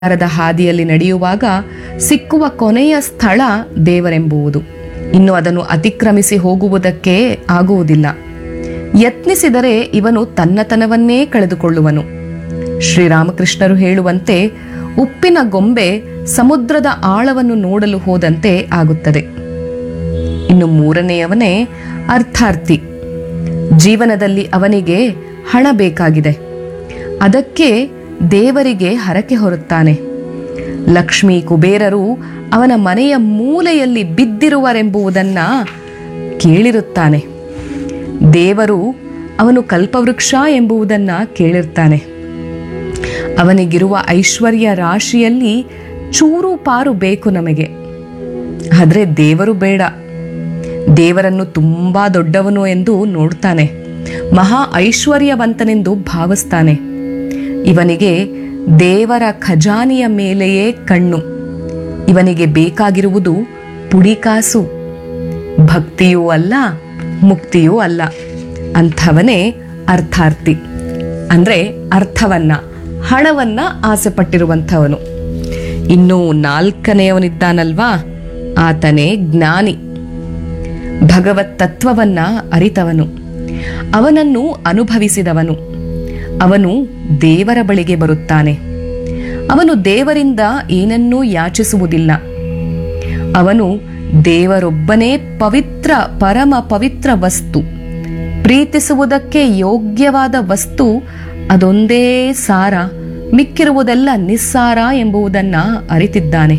the ಹಾದಿಯಲ್ಲಿ ನಡೆಯುವಾಗ ಸಿಕ್ಕುವ ಕೊನೆಯ ಸ್ಥಳ ದೇವರೆಂಬುವುದು ಇನ್ನು ಅದನ್ನು ಅತಿಕ್ರಮಿಸಿ ಹೋಗುವುದಕ್ಕೆ ಆಗುವುದಿಲ್ಲ ಯತ್ನಿಸಿದರೆ ಇವನು ತನ್ನತನವನ್ನೇ ಕಳೆದುಕೊಳ್ಳುವನು ಶ್ರೀರಾಮಕೃಷ್ಣರು ಹೇಳುವಂತೆ ಉಪ್ಪಿನ ಗೊಂಬೆ ಸಮುದ್ರದ ಆಳವನ್ನು ನೋಡಲು ಹೋದಂತೆ ಆಗುತ್ತದೆ ಇನ್ನು ಮೂರನೆಯವನೇ ಅರ್ಥಾರ್ಥಿ ಜೀವನದಲ್ಲಿ ಅವನಿಗೆ ಹಣ ಬೇಕಾಗಿದೆ ಅದಕ್ಕೆ ದೇವರಿಗೆ ಹರಕೆ ಹೊರುತ್ತಾನೆ ಲಕ್ಷ್ಮೀ ಕುಬೇರರು ಅವನ ಮನೆಯ ಮೂಲೆಯಲ್ಲಿ ಬಿದ್ದಿರುವರೆಂಬುದನ್ನ ಕೇಳಿರುತ್ತಾನೆ ದೇವರು ಅವನು ಕಲ್ಪವೃಕ್ಷ ಎಂಬುದನ್ನ ಕೇಳಿರ್ತಾನೆ ಅವನಿಗಿರುವ ಐಶ್ವರ್ಯ ರಾಶಿಯಲ್ಲಿ ಚೂರು ಪಾರು ಬೇಕು ನಮಗೆ ಆದರೆ ದೇವರು ಬೇಡ ದೇವರನ್ನು ತುಂಬಾ ದೊಡ್ಡವನು ಎಂದು ನೋಡ್ತಾನೆ ಮಹಾ ಐಶ್ವರ್ಯವಂತನೆಂದು ಭಾವಿಸ್ತಾನೆ ಇವನಿಗೆ ದೇವರ ಖಜಾನೆಯ ಮೇಲೆಯೇ ಕಣ್ಣು ಇವನಿಗೆ ಬೇಕಾಗಿರುವುದು ಪುಡಿಕಾಸು ಭಕ್ತಿಯೂ ಅಲ್ಲ ಮುಕ್ತಿಯೂ ಅಲ್ಲ ಅಂಥವನೇ ಅರ್ಥಾರ್ಥಿ ಅಂದ್ರೆ ಅರ್ಥವನ್ನ ಹಣವನ್ನ ಆಸೆ ಪಟ್ಟಿರುವಂಥವನು ಇನ್ನು ನಾಲ್ಕನೆಯವನಿದ್ದಾನಲ್ವಾ ಆತನೇ ಜ್ಞಾನಿ ಭಗವತ್ ತತ್ವವನ್ನ ಅರಿತವನು ಅವನನ್ನು ಅನುಭವಿಸಿದವನು ಅವನು ದೇವರ ಬಳಿಗೆ ಬರುತ್ತಾನೆ ಅವನು ದೇವರಿಂದ ಏನನ್ನೂ ಯಾಚಿಸುವುದಿಲ್ಲ ಅವನು ದೇವರೊಬ್ಬನೇ ಪವಿತ್ರ ಪರಮ ಪವಿತ್ರ ವಸ್ತು ಪ್ರೀತಿಸುವುದಕ್ಕೆ ಯೋಗ್ಯವಾದ ವಸ್ತು ಅದೊಂದೇ ಸಾರ ಮಿಕ್ಕಿರುವುದೆಲ್ಲ ನಿಸ್ಸಾರ ಎಂಬುದನ್ನ ಅರಿತಿದ್ದಾನೆ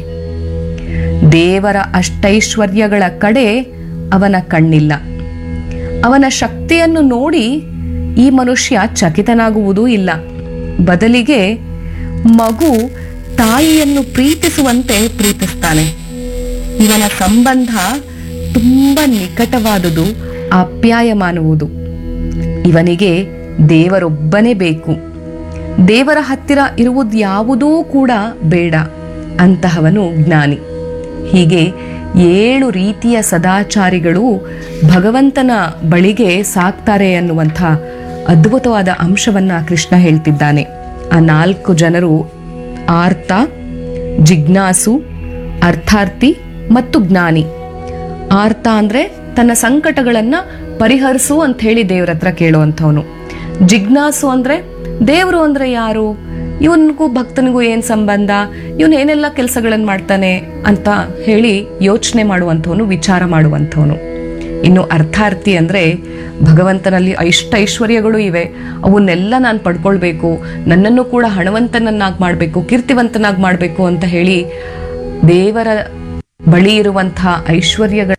ದೇವರ ಅಷ್ಟೈಶ್ವರ್ಯಗಳ ಕಡೆ ಅವನ ಕಣ್ಣಿಲ್ಲ ಅವನ ಶಕ್ತಿಯನ್ನು ನೋಡಿ ಈ ಮನುಷ್ಯ ಚಕಿತನಾಗುವುದೂ ಇಲ್ಲ ಬದಲಿಗೆ ಮಗು ತಾಯಿಯನ್ನು ಪ್ರೀತಿಸುವಂತೆ ಪ್ರೀತಿಸ್ತಾನೆ ಇವನ ಸಂಬಂಧ ತುಂಬಾ ನಿಕಟವಾದುದು ಆಪ್ಯಾಯಮಾನುವುದು ಇವನಿಗೆ ದೇವರೊಬ್ಬನೇ ಬೇಕು ದೇವರ ಹತ್ತಿರ ಇರುವುದು ಯಾವುದೂ ಕೂಡ ಬೇಡ ಅಂತಹವನು ಜ್ಞಾನಿ ಹೀಗೆ ಏಳು ರೀತಿಯ ಸದಾಚಾರಿಗಳು ಭಗವಂತನ ಬಳಿಗೆ ಸಾಕ್ತಾರೆ ಅನ್ನುವಂಥ ಅದ್ಭುತವಾದ ಅಂಶವನ್ನ ಕೃಷ್ಣ ಹೇಳ್ತಿದ್ದಾನೆ ಆ ನಾಲ್ಕು ಜನರು ಆರ್ತ ಜಿಜ್ಞಾಸು ಅರ್ಥಾರ್ಥಿ ಮತ್ತು ಜ್ಞಾನಿ ಆರ್ತ ಅಂದ್ರೆ ತನ್ನ ಸಂಕಟಗಳನ್ನ ಪರಿಹರಿಸು ಅಂತ ಹೇಳಿ ದೇವ್ರ ಹತ್ರ ಕೇಳುವಂಥವನು ಜಿಜ್ಞಾಸು ಅಂದ್ರೆ ದೇವರು ಅಂದ್ರೆ ಯಾರು ಇವನಿಗೂ ಭಕ್ತನಿಗೂ ಏನ್ ಸಂಬಂಧ ಇವನ್ ಏನೆಲ್ಲ ಕೆಲಸಗಳನ್ನು ಮಾಡ್ತಾನೆ ಅಂತ ಹೇಳಿ ಯೋಚನೆ ಮಾಡುವಂಥವನು ವಿಚಾರ ಮಾಡುವಂಥವನು ಇನ್ನು ಅರ್ಥಾರ್ಥಿ ಅಂದ್ರೆ ಭಗವಂತನಲ್ಲಿ ಇಷ್ಟ ಐಶ್ವರ್ಯಗಳು ಇವೆ ಅವನ್ನೆಲ್ಲ ನಾನು ಪಡ್ಕೊಳ್ಬೇಕು ನನ್ನನ್ನು ಕೂಡ ಹಣವಂತನನ್ನಾಗಿ ಮಾಡಬೇಕು ಕೀರ್ತಿವಂತನಾಗಿ ಮಾಡಬೇಕು ಅಂತ ಹೇಳಿ ದೇವರ ಬಳಿ ಇರುವಂತಹ ಐಶ್ವರ್ಯಗಳ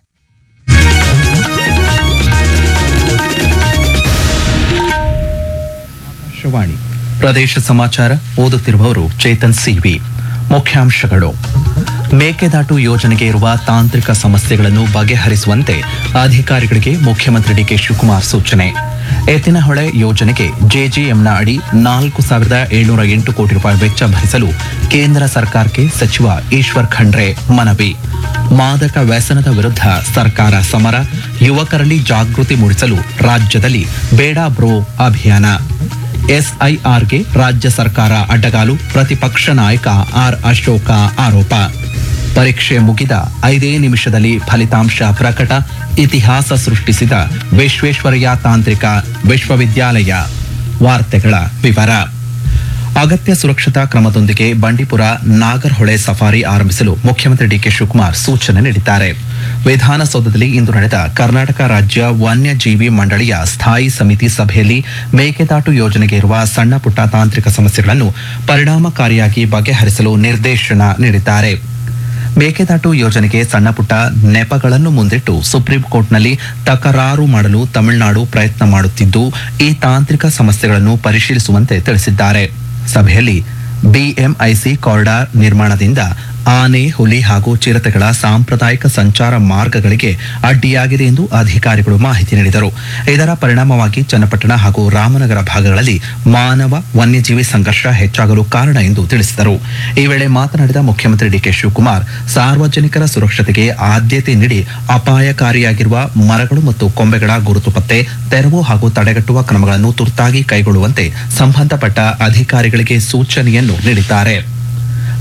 ಆಕಾಶವಾಣಿ ಪ್ರದೇಶ ಸಮಾಚಾರ ಓದುತ್ತಿರುವವರು ಚೇತನ್ ಸಿವಿ ಮುಖ್ಯಾಂಶಗಳು ಮೇಕೆದಾಟು ಯೋಜನೆಗೆ ಇರುವ ತಾಂತ್ರಿಕ ಸಮಸ್ಯೆಗಳನ್ನು ಬಗೆಹರಿಸುವಂತೆ ಅಧಿಕಾರಿಗಳಿಗೆ ಮುಖ್ಯಮಂತ್ರಿ ಡಿಕೆ ಶಿವಕುಮಾರ್ ಸೂಚನೆ ಎತ್ತಿನಹೊಳೆ ಯೋಜನೆಗೆ ಜೆಜೆಎಂನ ಅಡಿ ನಾಲ್ಕು ಸಾವಿರದ ಏಳ್ನೂರ ಎಂಟು ಕೋಟಿ ರೂಪಾಯಿ ವೆಚ್ಚ ಭರಿಸಲು ಕೇಂದ್ರ ಸರ್ಕಾರಕ್ಕೆ ಸಚಿವ ಈಶ್ವರ್ ಖಂಡ್ರೆ ಮನವಿ ಮಾದಕ ವ್ಯಸನದ ವಿರುದ್ಧ ಸರ್ಕಾರ ಸಮರ ಯುವಕರಲ್ಲಿ ಜಾಗೃತಿ ಮೂಡಿಸಲು ರಾಜ್ಯದಲ್ಲಿ ಬೇಡ ಬ್ರೋ ಅಭಿಯಾನ ಎಸ್ಐಆರ್ಗೆ ರಾಜ್ಯ ಸರ್ಕಾರ ಅಡ್ಡಗಾಲು ಪ್ರತಿಪಕ್ಷ ನಾಯಕ ಆರ್ ಅಶೋಕ ಆರೋಪ ಪರೀಕ್ಷೆ ಮುಗಿದ ಐದೇ ನಿಮಿಷದಲ್ಲಿ ಫಲಿತಾಂಶ ಪ್ರಕಟ ಇತಿಹಾಸ ಸೃಷ್ಟಿಸಿದ ವಿಶ್ವೇಶ್ವರಯ್ಯ ತಾಂತ್ರಿಕ ವಿಶ್ವವಿದ್ಯಾಲಯ ವಾರ್ತೆಗಳ ವಿವರ ಅಗತ್ಯ ಸುರಕ್ಷತಾ ಕ್ರಮದೊಂದಿಗೆ ಬಂಡೀಪುರ ನಾಗರ್ಹೊಳೆ ಸಫಾರಿ ಆರಂಭಿಸಲು ಮುಖ್ಯಮಂತ್ರಿ ಡಿಕೆ ಶಿವಕುಮಾರ್ ಸೂಚನೆ ನೀಡಿದ್ದಾರೆ ವಿಧಾನಸೌಧದಲ್ಲಿ ಇಂದು ನಡೆದ ಕರ್ನಾಟಕ ರಾಜ್ಯ ವನ್ಯಜೀವಿ ಮಂಡಳಿಯ ಸ್ಥಾಯಿ ಸಮಿತಿ ಸಭೆಯಲ್ಲಿ ಮೇಕೆದಾಟು ಯೋಜನೆಗೆ ಇರುವ ಸಣ್ಣ ಪುಟ್ಟ ತಾಂತ್ರಿಕ ಸಮಸ್ಯೆಗಳನ್ನು ಪರಿಣಾಮಕಾರಿಯಾಗಿ ಬಗೆಹರಿಸಲು ನಿರ್ದೇಶನ ನೀಡಿದ್ದಾರೆ ಮೇಕೆದಾಟು ಯೋಜನೆಗೆ ಸಣ್ಣಪುಟ್ಟ ನೆಪಗಳನ್ನು ಮುಂದಿಟ್ಟು ಸುಪ್ರೀಂ ಕೋರ್ಟ್ನಲ್ಲಿ ತಕರಾರು ಮಾಡಲು ತಮಿಳುನಾಡು ಪ್ರಯತ್ನ ಮಾಡುತ್ತಿದ್ದು ಈ ತಾಂತ್ರಿಕ ಸಮಸ್ಯೆಗಳನ್ನು ಪರಿಶೀಲಿಸುವಂತೆ ತಿಳಿಸಿದ್ದಾರೆ ಸಭೆಯಲ್ಲಿ ಬಿಎಂಐಸಿ ಕಾರಿಡಾರ್ ನಿರ್ಮಾಣದಿಂದ ಆನೆ ಹುಲಿ ಹಾಗೂ ಚಿರತೆಗಳ ಸಾಂಪ್ರದಾಯಿಕ ಸಂಚಾರ ಮಾರ್ಗಗಳಿಗೆ ಅಡ್ಡಿಯಾಗಿದೆ ಎಂದು ಅಧಿಕಾರಿಗಳು ಮಾಹಿತಿ ನೀಡಿದರು ಇದರ ಪರಿಣಾಮವಾಗಿ ಚನ್ನಪಟ್ಟಣ ಹಾಗೂ ರಾಮನಗರ ಭಾಗಗಳಲ್ಲಿ ಮಾನವ ವನ್ಯಜೀವಿ ಸಂಘರ್ಷ ಹೆಚ್ಚಾಗಲು ಕಾರಣ ಎಂದು ತಿಳಿಸಿದರು ಈ ವೇಳೆ ಮಾತನಾಡಿದ ಮುಖ್ಯಮಂತ್ರಿ ಡಿಕೆ ಶಿವಕುಮಾರ್ ಸಾರ್ವಜನಿಕರ ಸುರಕ್ಷತೆಗೆ ಆದ್ಯತೆ ನೀಡಿ ಅಪಾಯಕಾರಿಯಾಗಿರುವ ಮರಗಳು ಮತ್ತು ಕೊಂಬೆಗಳ ಗುರುತು ಪತ್ತೆ ತೆರವು ಹಾಗೂ ತಡೆಗಟ್ಟುವ ಕ್ರಮಗಳನ್ನು ತುರ್ತಾಗಿ ಕೈಗೊಳ್ಳುವಂತೆ ಸಂಬಂಧಪಟ್ಟ ಅಧಿಕಾರಿಗಳಿಗೆ ಸೂಚನೆಯನ್ನು ನೀಡಿದ್ದಾರೆ